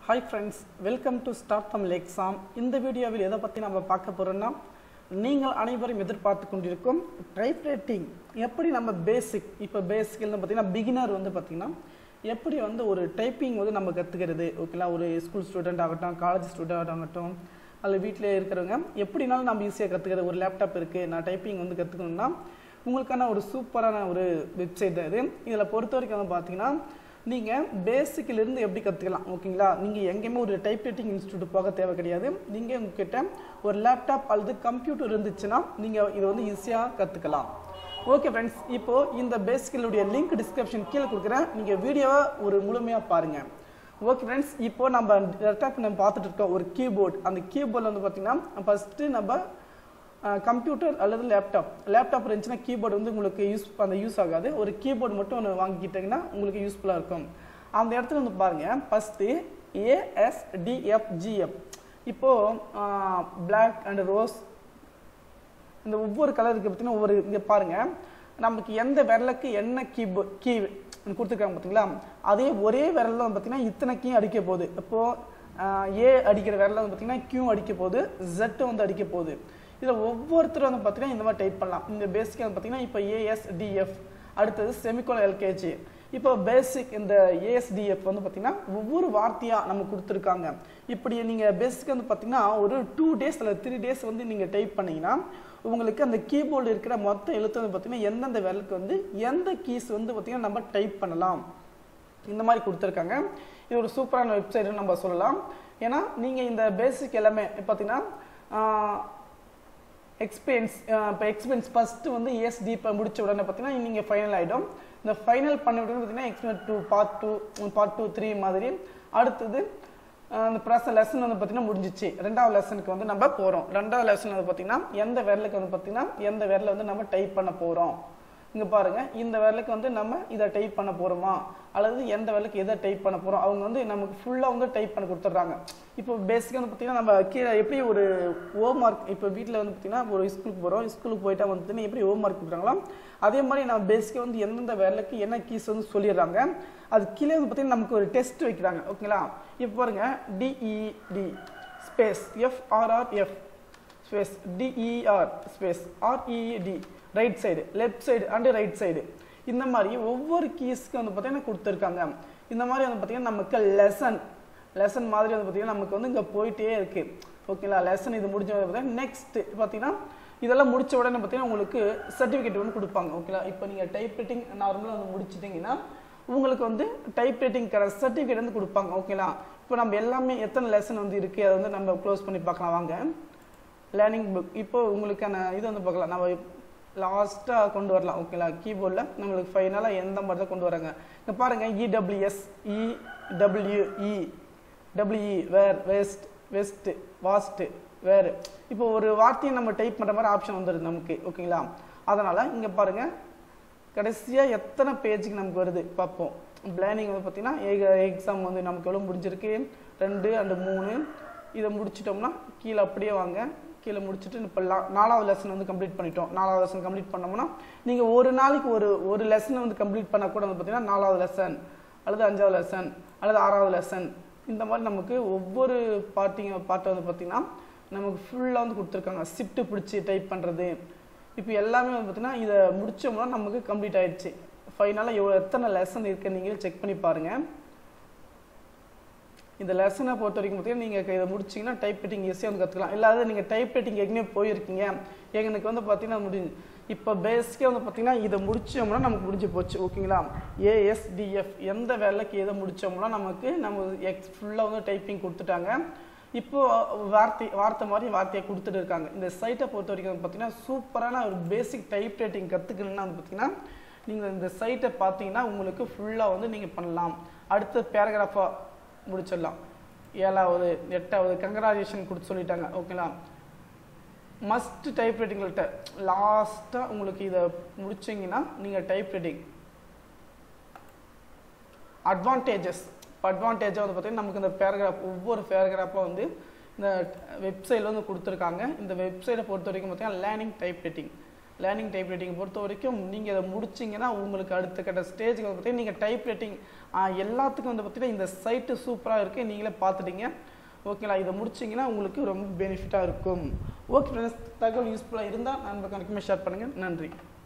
hi friends welcome to start Tamil exam இந்த வீடியோவில் எதை பற்றி நம்ம பார்க்க போகிறோம்னா நீங்கள் அனைவரும் எதிர்பார்த்து கொண்டிருக்கும் டைப் ரைட்டிங் எப்படி நம்ம பேசிக் இப்போ பேசிக்கில் பார்த்தீங்கன்னா பிகினர் வந்து பார்த்திங்கன்னா எப்படி வந்து ஒரு டைப்பிங் வந்து நம்ம கற்றுக்கிறது ஓகேங்களா ஒரு ஸ்கூல் ஸ்டூடெண்ட் ஆகட்டும் காலேஜ் ஸ்டூடெண்ட் ஆகட்டும் அல்லது வீட்டிலே இருக்கிறவங்க எப்படினாலும் நம்ம ஈஸியாக கற்றுக்கிறது ஒரு லேப்டாப் இருக்குது நான் டைப்பிங் வந்து கற்றுக்கணும்னா உங்களுக்கான ஒரு சூப்பரான ஒரு வெப்சைட் தான் இது இதில் பொறுத்த வரைக்கும் வந்து பார்த்தீங்கன்னா நீங்கள் பேசிக்கிலிருந்து எப்படி கற்றுக்கலாம் ஓகேங்களா நீங்கள் எங்கேயுமே ஒரு டைப்ரைட்டிங் இன்ஸ்டியூட் போக தேவை கிடையாது நீங்கள் உங்ககிட்ட ஒரு லேப்டாப் அல்லது கம்ப்யூட்டர் இருந்துச்சுன்னா நீங்கள் இதை வந்து ஈஸியாக கற்றுக்கலாம் ஓகே ஃப்ரெண்ட்ஸ் இப்போது இந்த பேசிக்கலுடைய லிங்க் டிஸ்கிரிப்ஷன் கீழே கொடுக்குறேன் நீங்கள் வீடியோவை ஒரு முழுமையாக பாருங்கள் ஓகே ஃப்ரெண்ட்ஸ் இப்போ நம்ம லேப்டாப் நம்ம பார்த்துட்டு இருக்கோம் ஒரு கீபோர்டு அந்த கீபோர்டில் வந்து பார்த்தீங்கன்னா ஃபஸ்ட்டு நம்ம கம்ப்யூட்டர் அல்லது லேப்டாப் லேப்டாப் இருந்துச்சுன்னா கீபோர்டு வந்து உங்களுக்கு யூஸ் அந்த யூஸ் ஆகாது ஒரு கீபோர்டு மட்டும் ஒன்று வாங்கிக்கிட்டிங்கன்னா உங்களுக்கு யூஸ்ஃபுல்லாக இருக்கும் அந்த இடத்துல வந்து பாருங்கள் ஃபஸ்ட்டு ஏஎஸ்டிஎஃப்ஜிஎஃப் இப்போது பிளாக் அண்ட் ரோஸ் இந்த ஒவ்வொரு கலருக்கு பார்த்தீங்கன்னா ஒவ்வொரு இங்கே பாருங்கள் நமக்கு எந்த விரலுக்கு என்ன கீபோ கீ கொடுத்துருக்காங்க பார்த்தீங்களா அதே ஒரே விரலில் வந்து பார்த்தீங்கன்னா இத்தனை கீ அடிக்க போகுது இப்போது ஏ அடிக்கிற விரலில் வந்து பார்த்தீங்கன்னா கியூ அடிக்க போகுது ஜெட்டு வந்து அடிக்க போகுது இதில் ஒவ்வொருத்தரும் வந்து பார்த்தீங்கன்னா இந்த மாதிரி டைப் பண்ணலாம் இந்த பேசிக்காக வந்து பார்த்தீங்கன்னா இப்போ ஏஎஸ்டிஎஃப் அடுத்தது செமிகோல எல்கேஜி இப்போ பேசிக் இந்த ஏஎஸ்டிஎஃப் வந்து பார்த்தீங்கன்னா ஒவ்வொரு வார்த்தையாக நம்ம கொடுத்துருக்காங்க இப்படி நீங்கள் பேசிக் வந்து பார்த்தீங்கன்னா ஒரு டூ டேஸ் இல்லை த்ரீ டேஸ் வந்து நீங்கள் டைப் பண்ணீங்கன்னா உங்களுக்கு அந்த கீபோர்டு இருக்கிற மொத்த எழுத்து வந்து பார்த்தீங்கன்னா எந்தெந்த வேலைக்கு வந்து எந்த கீஸ் வந்து பார்த்தீங்கன்னா நம்ம டைப் பண்ணலாம் இந்த மாதிரி கொடுத்துருக்காங்க இது ஒரு சூப்பரான வெப்சைட்னு நம்ம சொல்லலாம் ஏன்னா நீங்கள் இந்த பேசிக் எல்லாமே பார்த்தீங்கன்னா எக்ஸ்பீரியன்ஸ் இப்போ எக்ஸ்பீரியன்ஸ் ஃபஸ்ட்டு வந்து ஏஎஸ்டி இப்போ முடிச்ச உடனே பார்த்தீங்கன்னா நீங்கள் ஃபைனல் ஆகிடும் இந்த ஃபைனல் பண்ண உடனே பார்த்தீங்கன்னா experience two part two part two three மாதிரி அடுத்தது அந்த ப்ராசஸ் லெசன் வந்து பார்த்தீங்கன்னா முடிஞ்சிச்சு ரெண்டாவது லெசனுக்கு வந்து நம்ம போகிறோம் ரெண்டாவது லெசன் வந்து பார்த்தீங்கன்னா எந்த விரலுக்கு வந்து பார்த்தீங்கன்னா எந்த விரல வந்து நம்ம டைப் பண்ண போகிறோம் இங்கே பாருங்கள் இந்த விரலுக்கு வந்து நம்ம இதை டைப் பண்ண போகிறோமா அல்லது எந்த விரலுக்கு எதை டைப் பண்ண போகிறோம் அவங்க வந்து நமக்கு ஃபுல்லாக வந்து டைப் பண்ணி கொடுத்துட்றாங்க இப்போ பேசிக்காக வந்து பார்த்தீங்கன்னா நம்ம கீழே எப்படி ஒரு ஹோம் ஒர்க் இப்போ வீட்டில் வந்து பார்த்தீங்கன்னா ஒரு ஸ்கூலுக்கு போகிறோம் ஸ்கூலுக்கு போயிட்டா வந்து பார்த்தீங்கன்னா எப்படி ஹோம் ஒர்க் கொடுக்குறாங்களோ அதே மாதிரி நம்ம பேசிக்காக வந்து எந்தெந்த விரலுக்கு என்ன கீஸ் வந்து சொல்லிடுறாங்க அது கீழே வந்து பார்த்தீங்கன்னா நமக்கு ஒரு டெஸ்ட் வைக்கிறாங்க ஓகேங்களா இப்போ பாருங்கள் TED space FRRF space TER space RED right side left side and right side இந்த மாதிரி ஒவ்வொரு கீஸ்க்கு வந்து பார்த்தீங்கன்னா கொடுத்துருக்காங்க இந்த மாதிரி வந்து பார்த்தீங்கன்னா நமக்கு லெசன் லெசன் மாதிரி வந்து பார்த்தீங்கன்னா நமக்கு வந்து இங்கே போயிட்டே இருக்கு ஓகேங்களா லெசன் இது முடிஞ்ச பார்த்தீங்கன்னா நெக்ஸ்ட் பார்த்தீங்கன்னா இதெல்லாம் முடிச்ச உடனே பார்த்தீங்கன்னா உங்களுக்கு சர்டிஃபிகேட் வந்து கொடுப்பாங்க ஓகேங்களா இப்போ நீங்கள் டைப் ரைட்டிங் நார்மலாக வந்து முடிச்சிட்டிங்கன்னா உங்களுக்கு வந்து டைப் ரைட்டிங் சர்டிஃபிகேட் வந்து கொடுப்பாங்க ஓகேங்களா இப்போ நம்ம எல்லாமே எத்தனை லெசன் வந்து இருக்குது அதை வந்து நம்ம க்ளோஸ் பண்ணி பார்க்கலாம் வாங்க லேர்னிங் புக் இப்போ உங்களுக்கான இது வந்து பார்க்கலாம் நம்ம லாஸ்ட்டாக கொண்டு வரலாம் ஓகேங்களா கீபோர்டில் நம்மளுக்கு ஃபைனலாக எந்த மாதிரி தான் கொண்டு வராங்க இங்கே பாருங்கள் EWS EWE WE where west west vast வேறு இப்போ ஒரு வார்த்தையை நம்ம டைப் பண்ணுற மாதிரி ஆப்ஷன் வந்துடுது நமக்கு ஓகேங்களா அதனால் இங்கே பாருங்கள் கடைசியாக எத்தனை பேஜுக்கு நமக்கு வருது பார்ப்போம் பிளானிங் வந்து பார்த்திங்கன்னா எக்ஸாம் வந்து நமக்கு எவ்வளோ முடிஞ்சிருக்கு ரெண்டு அண்டு மூணு இதை முடிச்சிட்டோம்னா கீழே அப்படியே வாங்க கீழே முடிச்சுட்டு இப்போ நாலாவது லெசன் வந்து கம்ப்ளீட் பண்ணிட்டோம் நாலாவது லெசன் கம்ப்ளீட் பண்ணோம்னா நீங்கள் ஒரு நாளைக்கு ஒரு ஒரு லெசனை வந்து கம்ப்ளீட் பண்ணால் கூட வந்து பார்த்தீங்கன்னா நாலாவது லெசன் அல்லது அஞ்சாவது லெசன் அல்லது ஆறாவது லெசன் இந்த மாதிரி நமக்கு ஒவ்வொரு பார்ட்டிங்க பாட்டை வந்து பார்த்திங்கன்னா நமக்கு ஃபுல்லாக வந்து கொடுத்துருக்காங்க ஷிஃப்ட்டு பிடிச்சி டைப் பண்ணுறது இப்போ எல்லாமே வந்து பார்த்திங்கன்னா இதை முடித்தோம்னா நமக்கு கம்ப்ளீட் ஆகிடுச்சு ஃபைனலாக எவ்வளோ எத்தனை லெசன் இருக்குது நீங்கள் செக் பண்ணி பாருங்கள் இந்த லெசனை பொறுத்த வரைக்கும் பார்த்தீங்கன்னா நீங்கள் இதை முடிச்சிங்கன்னா டைப் ரைட்டிங் ஈஸியாக வந்து கற்றுக்கலாம் இல்லாத நீங்கள் டைப் ரைட்டிங் எங்கேயுமே போயிருக்கீங்க எனக்கு வந்து பார்த்தீங்கன்னா முடிஞ்சு இப்போ பேசிக்காக வந்து பார்த்தீங்கன்னா இதை முடிச்சோம்னா நமக்கு முடிஞ்சு போச்சு ஓகேங்களா ஏஎஸ்டிஎஃப் எந்த வேலைக்கு எதை முடித்தோம்னா நமக்கு நம்ம எக்ஸ் ஃபுல்லாக வந்து டைப்பிங் கொடுத்துட்டாங்க இப்போ வார்த்தை வார்த்தை மாதிரி வார்த்தையை கொடுத்துட்டு இருக்காங்க இந்த சைட்டை பொறுத்த வரைக்கும் வந்து பார்த்தீங்கன்னா சூப்பரான ஒரு பேசிக் டைப் ரைட்டிங் கற்றுக்கணும்னா வந்து பார்த்தீங்கன்னா நீங்கள் இந்த சைட்டை பார்த்தீங்கன்னா உங்களுக்கு ஃபுல்லாக வந்து நீங்கள் பண்ணலாம் அடுத்த பேராகிராஃபாக முடிச்சிடலாம் ஏழாவது எட்டாவது கங்க்ராச்சுலேஷன் கொடுத்து சொல்லிட்டாங்க ஓகேங்களா மஸ்ட் டைப் ரைட்டிங்கள்ட்ட லாஸ்ட்டாக உங்களுக்கு இதை முடிச்சிங்கன்னா நீங்கள் டைப் ரைட்டிங் அட்வான்டேஜஸ் இப்போ அட்வான்டேஜாக வந்து பார்த்தீங்கன்னா நமக்கு இந்த பேராகிராஃப் ஒவ்வொரு பேராகிராஃபாக வந்து இந்த வெப்சைட்டில் வந்து கொடுத்துருக்காங்க இந்த வெப்சைட்டை பொறுத்த வரைக்கும் பார்த்தீங்கன்னா learning type writing learning type writing பொறுத்த வரைக்கும் நீங்கள் இதை முடிச்சிங்கன்னா உங்களுக்கு அடுத்த கட்ட ஸ்டேஜுக்கு வந்து பார்த்தீங்கன்னா நீங்கள் டைப் ரைட்டிங் எல்லாத்துக்கும் வந்து பார்த்தீங்கன்னா இந்த சைட்டு சூப்பராக இருக்குது நீங்களே பார்த்துட்டீங்க ஓகேங்களா இதை முடிச்சிங்கன்னா உங்களுக்கு ரொம்ப பெனிஃபிட்டாக இருக்கும் ஓகே ஃப்ரெண்ட்ஸ் தகவல் யூஸ்ஃபுல்லாக இருந்தால் நண்பர்களுக்குமே ஷேர் பண்ணுங்கள் நன்றி